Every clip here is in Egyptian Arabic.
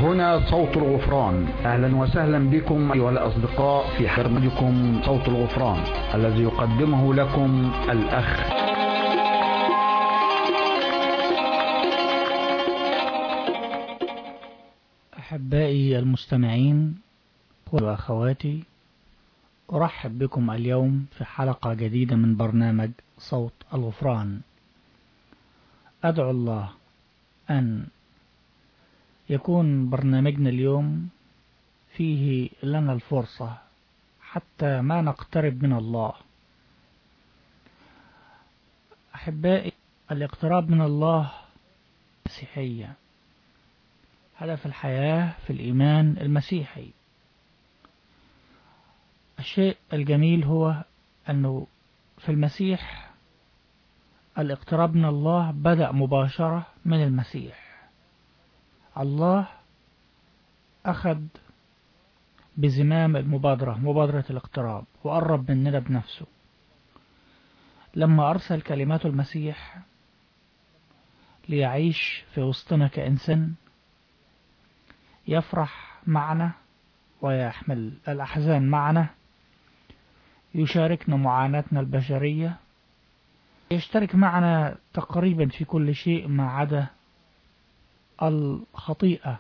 هنا صوت الغفران أهلا وسهلا بكم أيها الأصدقاء في برنامجكم صوت الغفران الذي يقدمه لكم الأخ أحبائي المستمعين وأخواتي أرحب بكم اليوم في حلقة جديدة من برنامج صوت الغفران أدعو الله أن يكون برنامجنا اليوم فيه لنا الفرصة حتى ما نقترب من الله أحبائي الاقتراب من الله مسيحية هدف الحياة في الإيمان المسيحي الشيء الجميل هو أنه في المسيح الاقتراب من الله بدأ مباشرة من المسيح الله أخذ بزمام المبادرة مبادرة الاقتراب وقرب مننا بنفسه لما أرسل كلمات المسيح ليعيش في وسطنا كإنسان يفرح معنا ويحمل الأحزان معنا يشاركنا معاناتنا البشرية يشترك معنا تقريبا في كل شيء ما عدا الخطيئة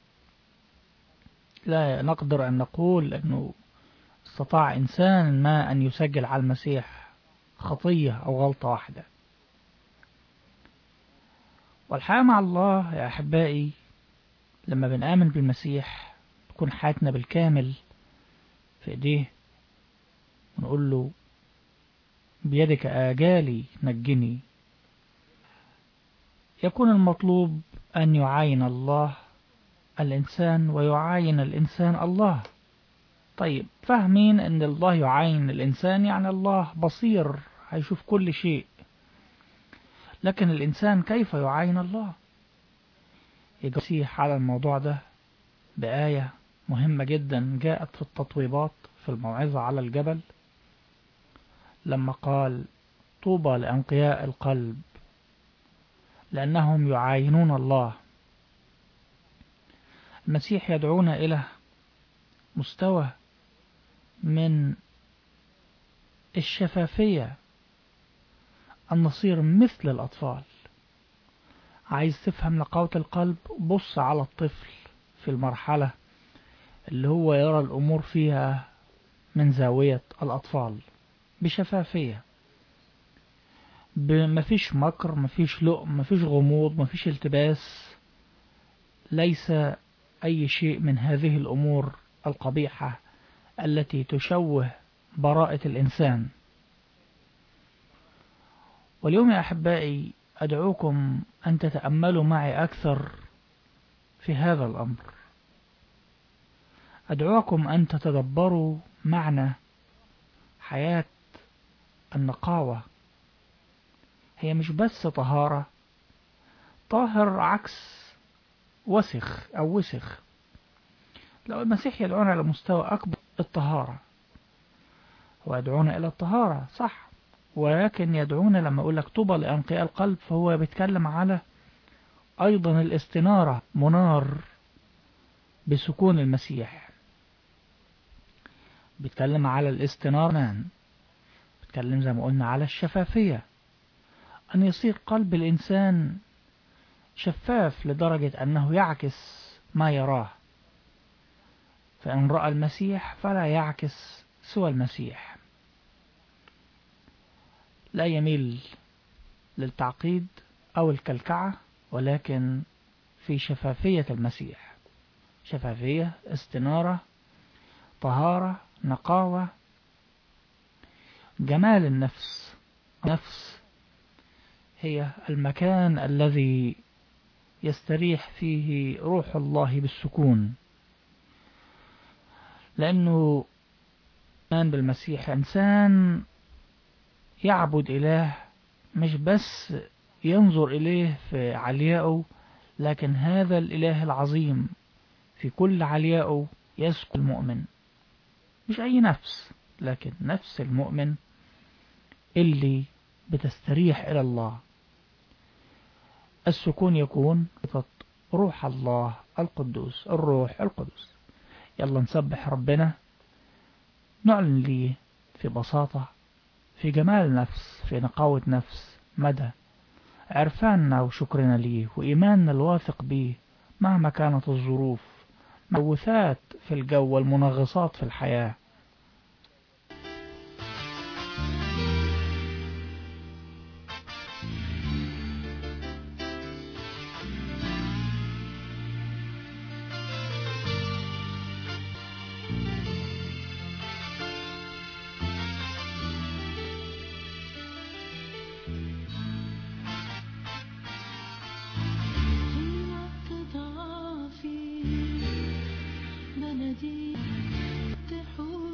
لا نقدر أن نقول أنه استطاع إنسان ما أن يسجل على المسيح خطية أو غلطة واحدة والحياة مع الله يا أحبائي لما بنآمن بالمسيح تكون حياتنا بالكامل في ايديه ونقول له بيدك آجالي نجني يكون المطلوب أن يعاين الله الإنسان ويعاين الإنسان الله طيب فاهمين أن الله يعاين الإنسان يعني الله بصير هيشوف كل شيء لكن الإنسان كيف يعاين الله يجسيح على الموضوع ده بآية مهمة جدا جاءت في التطويبات في الموعظة على الجبل لما قال طوبى لأنقياء القلب لأنهم يعاينون الله المسيح يدعونا إلى مستوى من الشفافية أن نصير مثل الأطفال عايز تفهم نقاوة القلب بص على الطفل في المرحلة اللي هو يرى الأمور فيها من زاوية الأطفال بشفافية مفيش مكر مفيش لؤم مفيش غموض مفيش التباس ليس أي شيء من هذه الأمور القبيحة التي تشوه براءة الإنسان واليوم يا أحبائي أدعوكم أن تتأملوا معي أكثر في هذا الأمر أدعوكم أن تتدبروا معنى حياة النقاوة هي مش بس طهارة طاهر عكس وسخ أو وسخ لو المسيح يدعونا على مستوى أكبر الطهارة هو يدعونا إلى الطهارة صح ولكن يدعونا لما أقول لك طوبى لأنقياء القلب فهو بيتكلم على أيضا الاستنارة منار بسكون المسيح بيتكلم على الاستنارة بيتكلم زي ما قلنا على الشفافية أن يصير قلب الإنسان شفاف لدرجة أنه يعكس ما يراه فإن رأى المسيح فلا يعكس سوى المسيح لا يميل للتعقيد أو الكلكعة ولكن في شفافية المسيح شفافية استنارة طهارة نقاوة جمال النفس نفس هي المكان الذي يستريح فيه روح الله بالسكون لأنه إيمان بالمسيح إنسان يعبد إله مش بس ينظر إليه في عليائه لكن هذا الإله العظيم في كل عليائه يسكن المؤمن مش أي نفس لكن نفس المؤمن اللي بتستريح إلى الله السكون يكون روح روح الله القدوس الروح القدس يلا نسبح ربنا نعلن ليه في بساطة في جمال نفس في نقاوة نفس مدى عرفاننا وشكرنا ليه وإيماننا الواثق بيه مهما كانت الظروف موثات في الجو والمنغصات في الحياة في وقت ضعفي بلدي تحول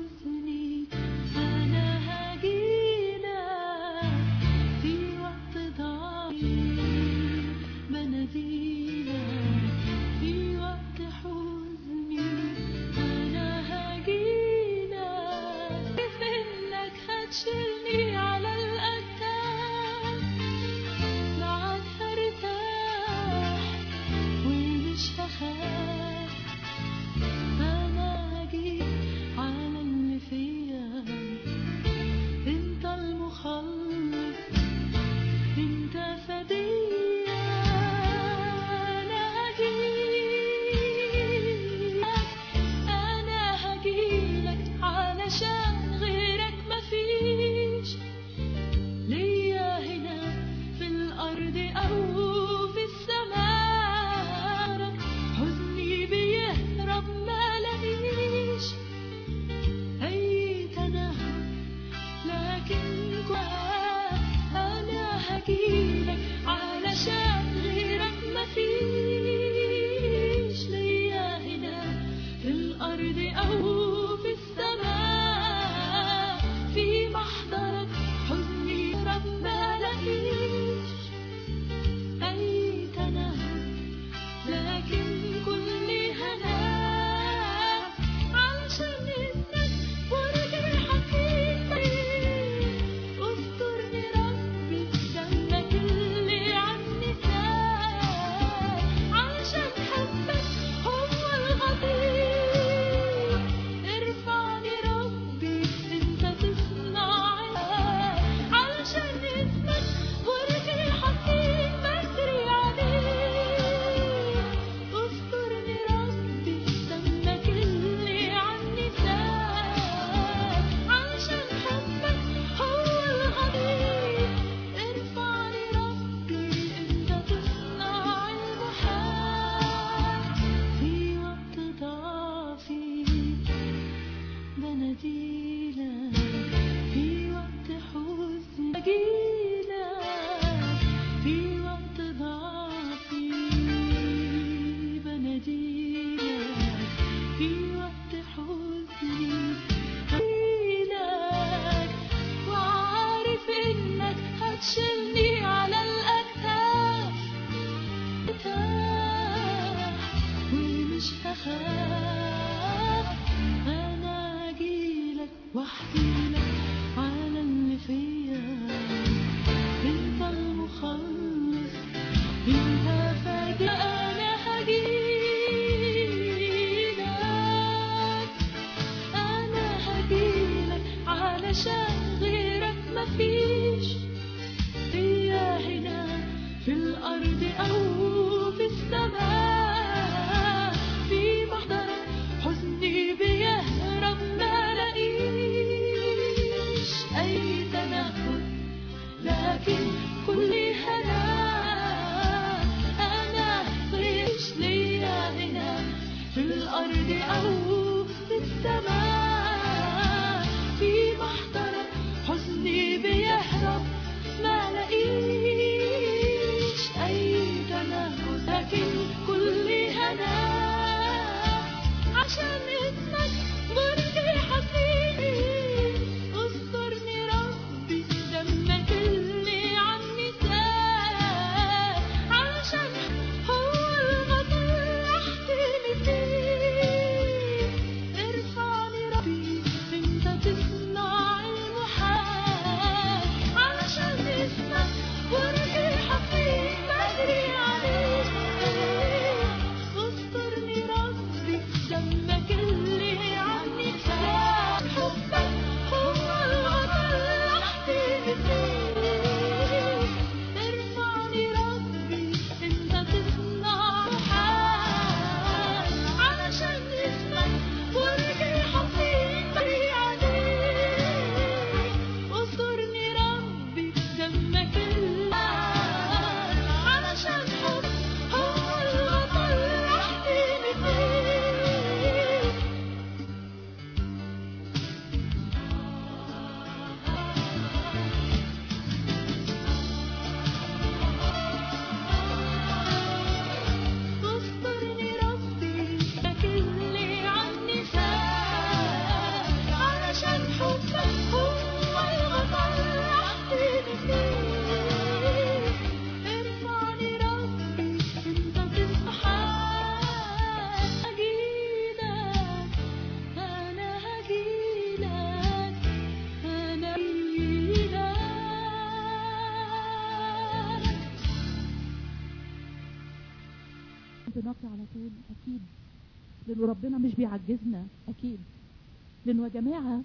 قلب نقي على طول اكيد لانه ربنا مش بيعجزنا اكيد لانه يا جماعه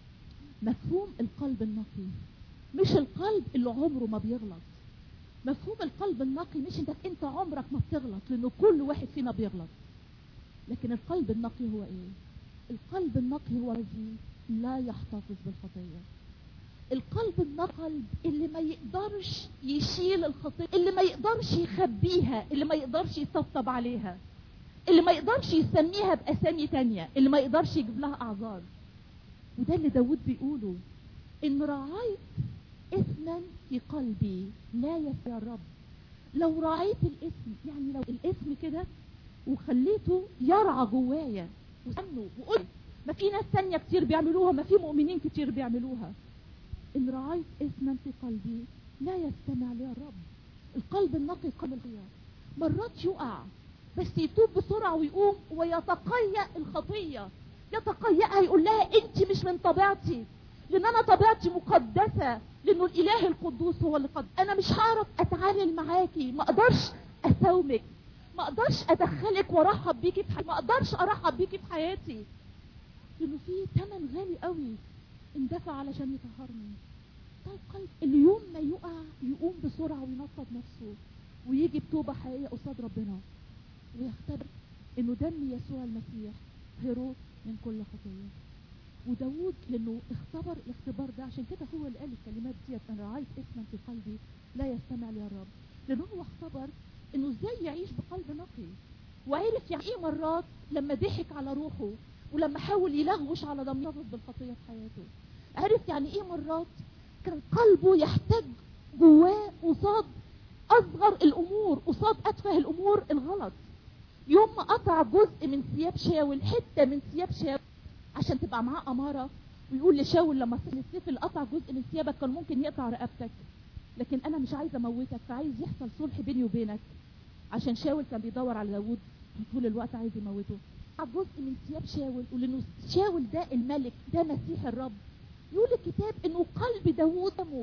مفهوم القلب النقي مش القلب اللي عمره ما بيغلط مفهوم القلب النقي مش انك انت عمرك ما بتغلط لانه كل واحد فينا بيغلط لكن القلب النقي هو ايه القلب النقي هو الذي لا يحتفظ بالخطيه القلب النقل اللي ما يقدرش يشيل الخطيه اللي ما يقدرش يخبيها اللي ما يقدرش يطبطب عليها اللي ما يقدرش يسميها باسامي تانية اللي ما يقدرش يجيب لها اعذار وده اللي داود بيقوله ان رعيت اسما في قلبي لا يفي الرب لو راعيت الاسم يعني لو الاسم كده وخليته يرعى جوايا وسنه وقلت ما في ناس تانية كتير بيعملوها ما في مؤمنين كتير بيعملوها ان رعيت اسما في قلبي لا يستمع لي الرب القلب النقي قلب الخيار مرات يقع بس يتوب بسرعة ويقوم ويتقيأ الخطية يتقيأها يقول لها انت مش من طبيعتي لان انا طبيعتي مقدسة لانه الاله القدوس هو اللي قد انا مش هعرف اتعامل معاكي ما اقدرش اساومك ما اقدرش ادخلك وارحب بيكي في حياتي ما اقدرش ارحب بيكي في حياتي لانه في ثمن غالي قوي اندفع علشان يطهرني طيب قلب اللي يوم ما يقع يقوم بسرعة وينفض نفسه ويجي بتوبة حقيقية قصاد ربنا ويختبر انه دم يسوع المسيح هروب من كل خطية وداود لانه اختبر الاختبار ده عشان كده هو اللي قال الكلمات ديت انا رعيت اسما في قلبي لا يستمع لي الرب لانه هو اختبر انه ازاي يعيش بقلب نقي وعرف يعني ايه مرات لما ضحك على روحه ولما حاول يلغوش على ضميره بالخطيه في حياته عرف يعني ايه مرات كان قلبه يحتاج جواه قصاد اصغر الامور قصاد اتفه الامور الغلط يوم ما قطع جزء من ثياب شاول حته من ثياب شاول عشان تبقى معاه اماره ويقول لشاول لما السيف اللي قطع جزء من ثيابك كان ممكن يقطع رقبتك لكن انا مش عايز اموتك فعايز يحصل صلح بيني وبينك عشان شاول كان بيدور على داوود طول الوقت عايز يموته جزء من ثياب شاول ولانه شاول ده الملك ده مسيح الرب يقول الكتاب انه قلب داوود نمو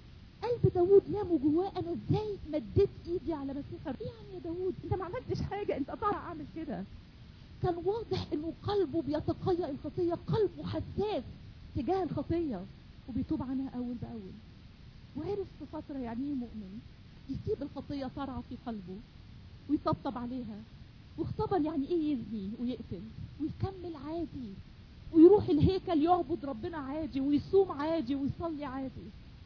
قلب داوود نمو جواه انا ازاي مديت ايدي على مسيح الرب يعني يا داوود انت ما عملتش حاجه انت طالع عامل كده كان واضح انه قلبه بيتقيأ الخطيه قلبه حساس تجاه الخطيه وبيتوب عنها اول باول وعرف في فتره يعني ايه مؤمن يسيب الخطيه ترعى في قلبه ويطبطب عليها واختبر يعني ايه يزني ويقتل ويكمل عادي ويروح الهيكل يعبد ربنا عادي ويصوم عادي ويصلي عادي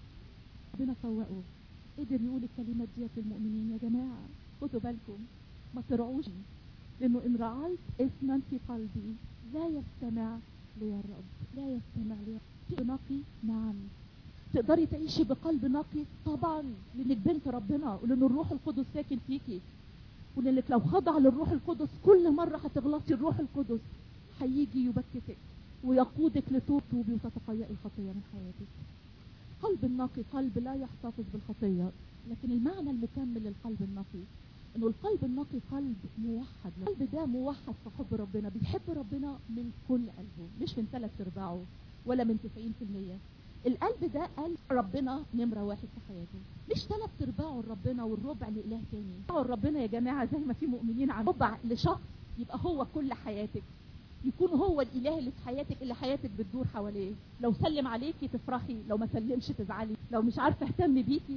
ربنا فوقه قدر يقول الكلمات ديت للمؤمنين يا جماعه خدوا بالكم ما ترعوش لانه ان رعيت اسما في قلبي لا يستمع لي الرب لا يستمع لي نقي نعم تقدري تعيشي بقلب نقي طبعا لانك بنت ربنا ولان الروح القدس ساكن فيكي ولانك لو خضع للروح القدس كل مره هتغلطي الروح القدس هيجي يبكتك ويقودك لتوب توبي وتتقيأ الخطيه من حياتك قلب النقي قلب لا يحتفظ بالخطيه لكن المعنى المكمل للقلب النقي انه القلب النقي قلب موحد القلب ده موحد في حب ربنا بيحب ربنا من كل قلبه مش من ثلاث ارباعه ولا من 90% القلب ده قلب ربنا نمرة واحد في حياته مش ثلاث ارباعه لربنا والربع لإله تاني ربنا يا جماعة زي ما في مؤمنين عن ربع لشخص يبقى هو كل حياتك يكون هو الاله اللي في حياتك اللي حياتك بتدور حواليه لو سلم عليكي تفرحي لو ما سلمش تزعلي لو مش عارفه اهتم بيكي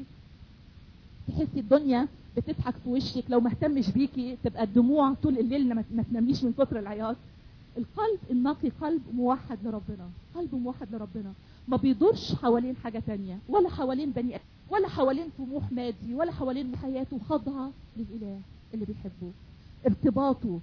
تحسي الدنيا بتضحك في وشك لو ما اهتمش بيكي تبقى الدموع طول الليل ما تناميش من كتر العياط القلب النقي قلب موحد لربنا قلب موحد لربنا ما بيدورش حوالين حاجة تانية ولا حوالين بني ولا حوالين طموح مادي ولا حوالين حياته خاضعة للإله اللي بيحبه ارتباطه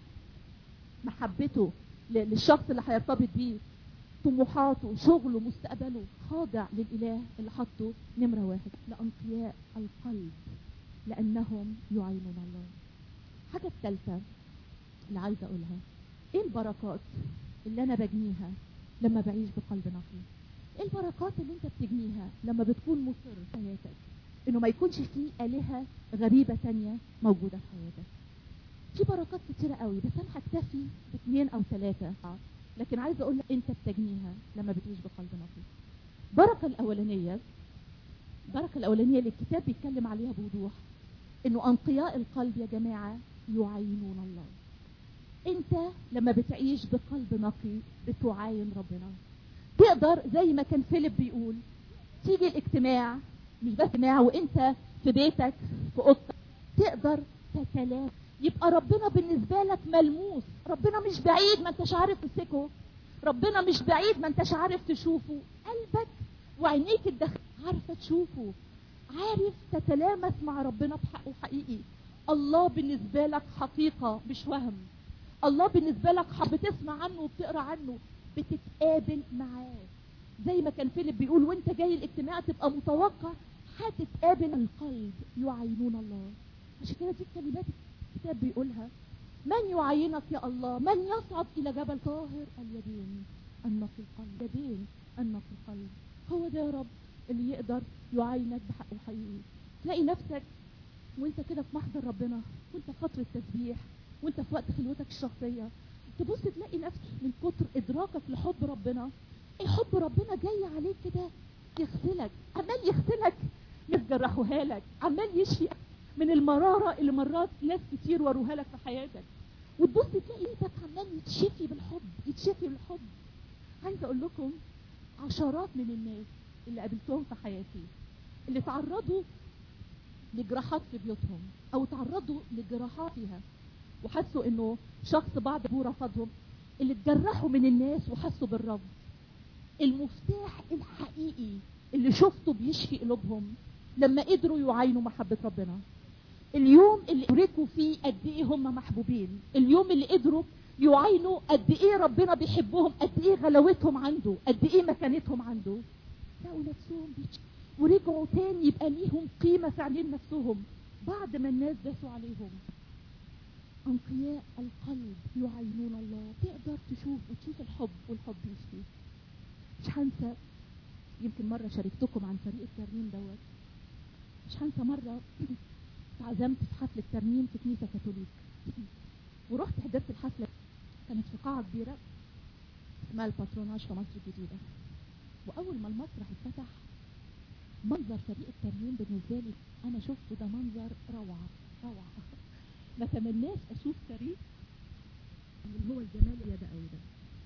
محبته للشخص اللي هيرتبط بيه طموحاته شغله مستقبله خاضع للإله اللي حطه نمرة واحد لأنقياء القلب لأنهم يعينون الله حاجة الثالثة اللي عايزة أقولها إيه البركات اللي أنا بجنيها لما بعيش بقلب نقي إيه البركات اللي أنت بتجنيها لما بتكون مصر في حياتك إنه ما يكونش فيه آلهة غريبة تانية موجودة في حياتك في بركات كتيرة قوي بس أنا هكتفي باثنين أو ثلاثة لكن عايزة أقول لك أنت بتجنيها لما بتعيش بقلب نقي البركة الأولانية البركة الأولانية اللي الكتاب بيتكلم عليها بوضوح إنه أنقياء القلب يا جماعة يعينون الله انت لما بتعيش بقلب نقي بتعاين ربنا تقدر زي ما كان فيليب بيقول تيجي الاجتماع مش بس اجتماع وانت في بيتك في اوضتك تقدر تتلاقى يبقى ربنا بالنسبه لك ملموس ربنا مش بعيد ما انتش عارف تمسكه ربنا مش بعيد ما انتش عارف تشوفه قلبك وعينيك الداخل عارفه تشوفه عارف تتلامس مع ربنا بحقه حقيقي الله بالنسبه لك حقيقه مش وهم الله بالنسبه لك بتسمع عنه وبتقرا عنه بتتقابل معاه زي ما كان فيليب بيقول وانت جاي الاجتماع تبقى متوقع هتتقابل القلب يعينون الله عشان كده دي الكلمات الكتاب بيقولها من يعينك يا الله من يصعد الى جبل طاهر اليدين النقي القلب يدين النقي القلب هو ده يا رب اللي يقدر يعينك بحقه حقيقي تلاقي نفسك وانت كده في محضر ربنا وانت في فتره تسبيح وانت في وقت خلوتك الشخصيه تبص تلاقي نفسك من كتر ادراكك لحب ربنا ايه حب ربنا جاي عليك كده يغسلك عمال يغسلك ناس جرحوها لك عمال يشفي من المراره اللي مرات ناس كتير وروها لك في حياتك وتبص تلاقي ايدك عمال يتشفي بالحب يتشفي بالحب عايزه اقول لكم عشرات من الناس اللي قابلتهم في حياتي اللي تعرضوا لجراحات في بيوتهم او تعرضوا لجراحات فيها وحسوا انه شخص بعد ابوه رفضهم اللي اتجرحوا من الناس وحسوا بالرفض المفتاح الحقيقي اللي شفته بيشفي قلوبهم لما قدروا يعاينوا محبة ربنا اليوم اللي أدركوا فيه قد ايه هم محبوبين اليوم اللي قدروا يعاينوا قد ايه ربنا بيحبهم قد ايه غلاوتهم عنده قد ايه مكانتهم عنده لقوا نفسهم بيتش... ورجعوا تاني يبقى ليهم قيمة في عينين نفسهم بعد ما الناس داسوا عليهم أنقياء القلب يعينون الله تقدر تشوف وتشوف الحب والحب يشفي مش هنسى يمكن مرة شاركتكم عن فريق الترنيم دوت مش هنسى مرة اتعزمت في حفلة ترنيم في كنيسة كاثوليك ورحت حضرت الحفلة كانت في قاعة كبيرة اسمها الباتروناج في مصر الجديدة وأول ما المسرح اتفتح منظر فريق الترنيم بالنسبة لي أنا شفته ده منظر روعة روعة ما تمناش أشوف فريق اللي هو الجمال يا ده أو ده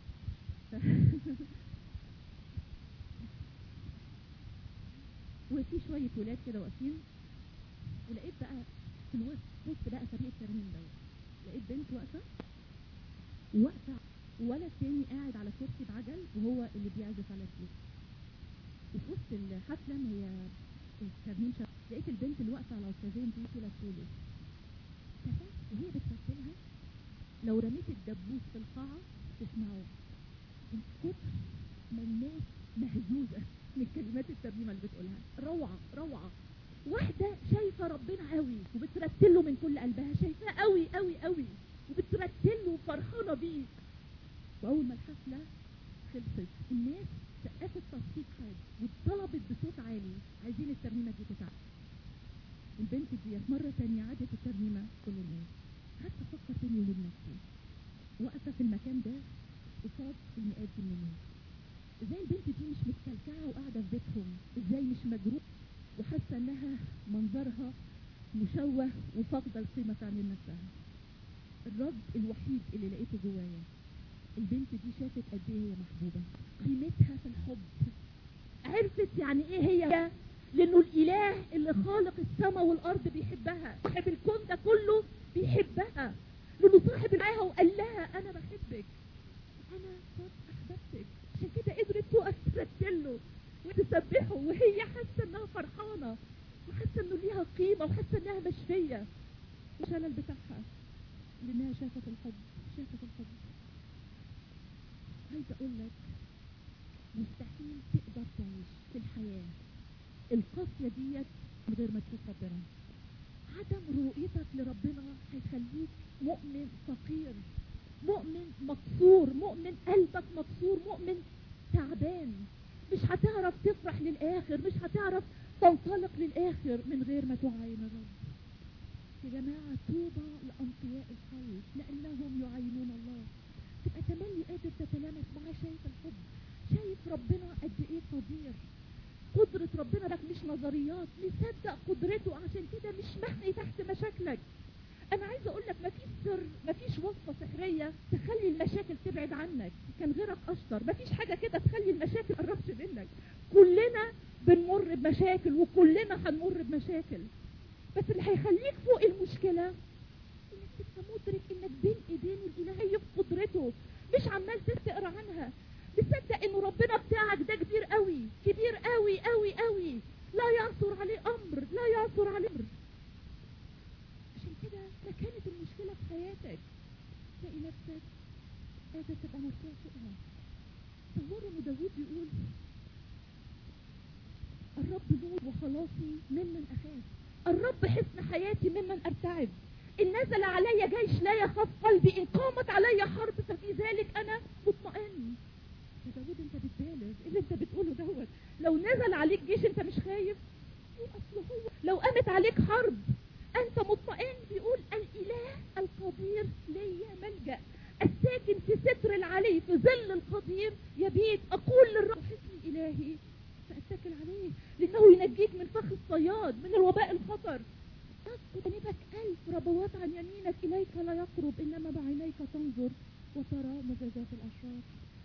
وفي شوية ولاد كده واقفين ولقيت بقى في الوسط وسط بقى فريق الترنيم دوت لقيت بنت واقفة واقفة وولد تاني قاعد على كرسي بعجل وهو اللي بيعزف على الفلوس وفي وسط الحفلة ما هي الترنيم شغال لقيت البنت اللي واقفة على الأستاذين دي طلعت سولو وهي بتمثلها لو رميت الدبوس في القاعة تسمعه من كتر ما الناس مهزوزة من كلمات الترنيمة اللي بتقولها روعة روعة واحدة شايفة ربنا قوي وبترتله من كل قلبها شايفاه قوي قوي قوي وبترتله وفرحانة بيه وأول ما الحفلة خلصت الناس سقفت تصفيق حاد وطلبت بصوت عالي عايزين الترنيمة دي تتعب البنت دي مرة تانية عادت الترنيمة كل الناس قعدت أفكر تاني يوم نفسي واقفة في المكان ده قصاد المئات من الناس ازاي البنت دي مش متكلكعة وقاعدة في بيتهم ازاي مش مجروح وحاسة انها منظرها مشوه وفاقدة القيمة في عين نفسها الرد الوحيد اللي لقيته جوايا البنت دي شافت قد ايه هي محبوبة قيمتها في الحب عرفت يعني ايه هي لانه الاله اللي خالق السماء والارض بيحبها صاحب الكون ده كله بيحبها لانه صاحب معاها وقال لها انا بحبك انا قد احببتك عشان كده قدرت تقف ترتله وتسبحه وهي حاسه انها فرحانه وحاسه انه ليها قيمه وحاسه انها مشفيه الشلل بتاعها لانها شافت الحب شافت الحب عايزه اقول لك مستحيل تقدر تعيش في الحياه القاسيه ديت من غير ما تشوف ربنا عدم رؤيتك لربنا هيخليك مؤمن فقير مؤمن مكسور مؤمن قلبك مكسور مؤمن تعبان مش هتعرف تفرح للآخر مش هتعرف تنطلق للآخر من غير ما تعاين الرب يا جماعة طوبى لأنقياء القلب لأنهم يعينون الله تبقى تملي قادر تتلامس معاه شايف الحب شايف ربنا قد ايه قدير قدرة ربنا لك مش نظريات مصدق قدرته عشان كده مش محني تحت مشاكلك انا عايزه اقول لك مفيش سر مفيش وصفه سحريه تخلي المشاكل تبعد عنك كان غيرك اشطر مفيش حاجه كده تخلي المشاكل تقربش منك كلنا بنمر بمشاكل وكلنا هنمر بمشاكل بس اللي هيخليك فوق المشكله انك تبقى مدرك انك بين ايدين الالهيه في قدرته مش عمال تقرا عنها تصدق ان ربنا بتاعك ده كبير قوي كبير قوي قوي قوي لا يعثر عليه امر لا يعثر عليه امر عشان كده فكانت المشكله في حياتك تلاقي نفسك قادر تبقى مرتاح فوقها تصوروا ان داوود بيقول الرب نور وخلاصي ممن اخاف الرب حصن حياتي ممن ارتعب ان نزل علي جيش لا يخاف قلبي ان قامت علي حرب ففي ذلك انا مطمئن يا داود انت بتبالغ ايه اللي انت بتقوله دوت لو نزل عليك جيش انت مش خايف اصل هو لو قامت عليك حرب انت مطمئن بيقول الاله القدير ليا ملجا الساكن في ستر العلي في ظل القدير يبيت اقول للرب حسن الهي فاتكل عليه لانه ينجيك من فخ الصياد من الوباء الخطر تسقط جانبك ألف ربوات عن يمينك إليك لا يقرب إنما بعينيك تنظر وترى مجازات الأشرار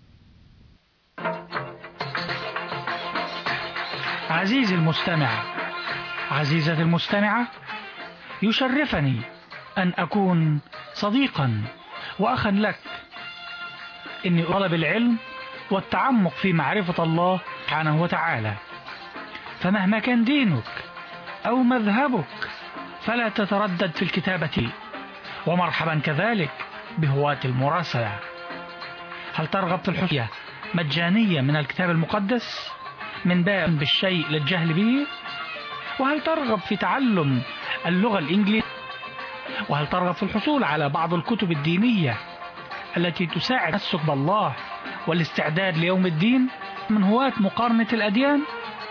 عزيزي المستمع عزيزتي المستمعة يشرفني أن أكون صديقا وأخا لك إني طلب العلم والتعمق في معرفة الله سبحانه وتعالى فمهما كان دينك أو مذهبك فلا تتردد في الكتابة ومرحبا كذلك بهواة المراسلة هل ترغب في الحسية مجانية من الكتاب المقدس من باب بالشيء للجهل به وهل ترغب في تعلم اللغة الإنجليزية وهل ترغب في الحصول على بعض الكتب الدينية التي تساعد التمسك بالله والاستعداد ليوم الدين من هواة مقارنة الأديان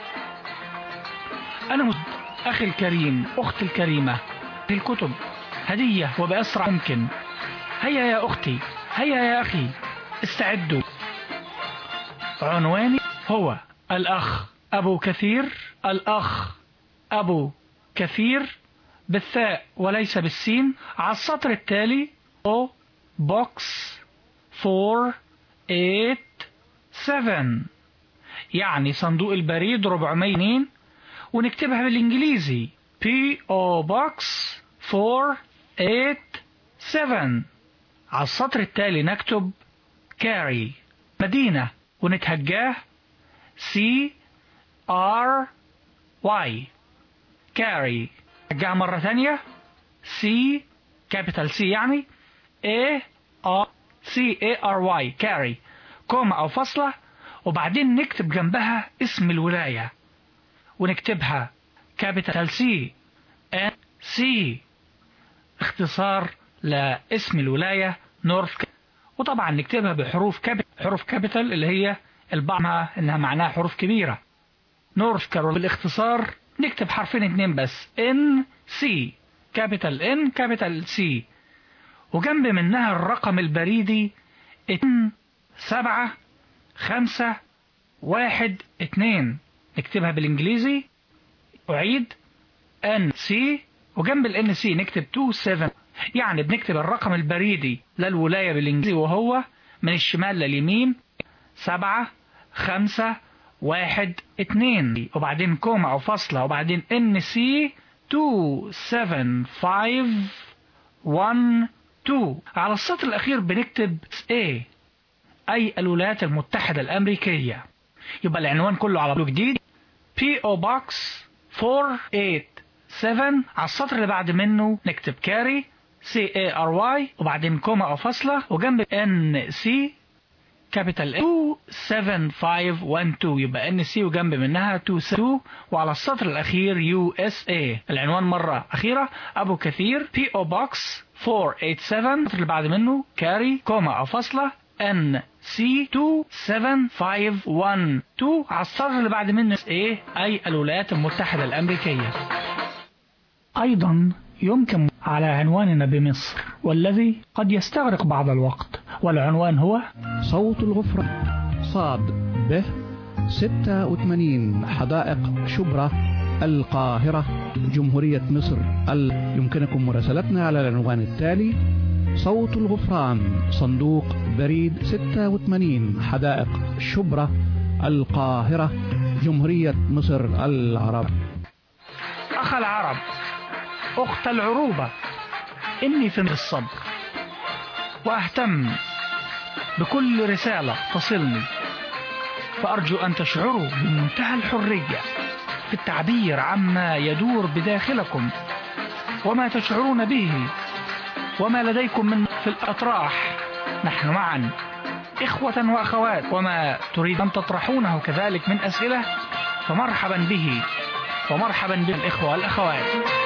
أنا أخي الكريم أختي الكريمة الكتب هدية وبأسرع ممكن هيا يا أختي هيا يا أخي استعدوا عنواني هو الأخ أبو كثير الأخ أبو كثير بالثاء وليس بالسين على السطر التالي أو بوكس 487 يعني صندوق البريد 402 ونكتبها بالإنجليزي P.O. Box 487 على السطر التالي نكتب كاري مدينة ونتهجاه C R Y كاري نرجعها مرة ثانية C capital C يعني A R C A R Y كاري كوما أو فاصلة وبعدين نكتب جنبها اسم الولاية ونكتبها كابيتال سي ان سي اختصار لاسم الولاية نورث وطبعا نكتبها بحروف كابيتال حروف كابيتال اللي هي البعض انها معناها حروف كبيرة نورث كارول بالاختصار نكتب حرفين اتنين بس ان سي كابيتال ان كابيتال سي وجنب منها الرقم البريدي اتنين سبعة خمسة واحد اتنين نكتبها بالانجليزي اعيد ان سي وجنب الان سي نكتب 27 يعني بنكتب الرقم البريدي للولاية بالانجليزي وهو من الشمال لليمين سبعة خمسة واحد اتنين وبعدين كوما او فاصلة وبعدين ان سي 275 1 2 على السطر الاخير بنكتب A اي الولايات المتحدة الامريكية يبقى العنوان كله على جديد P.O. Box 487 على السطر اللي بعد منه نكتب كاري C A R Y وبعدين كوما أو فاصلة وجنب N C كابيتال 27512 يبقى ان سي وجنب منها 22 وعلى السطر الاخير يو اس اي العنوان مره اخيره ابو كثير بي او بوكس 487 السطر اللي بعد منه كاري كوما او فاصله ان سي 27512 على السطر اللي بعد منه ايه اي الولايات المتحده الامريكيه ايضا يمكن على عنواننا بمصر والذي قد يستغرق بعض الوقت والعنوان هو صوت الغفران صاد ب 86 حدائق شبرا القاهرة جمهورية مصر يمكنكم مراسلتنا على العنوان التالي صوت الغفران صندوق بريد 86 حدائق شبرة القاهرة جمهورية مصر العرب أخ العرب أخت العروبة إني في الصبر وأهتم بكل رسالة تصلني فأرجو أن تشعروا بمنتهى الحرية في التعبير عما يدور بداخلكم وما تشعرون به وما لديكم من في الأطراح نحن معا إخوة وأخوات وما تريد أن تطرحونه كذلك من أسئلة فمرحبا به ومرحبا بالإخوة والأخوات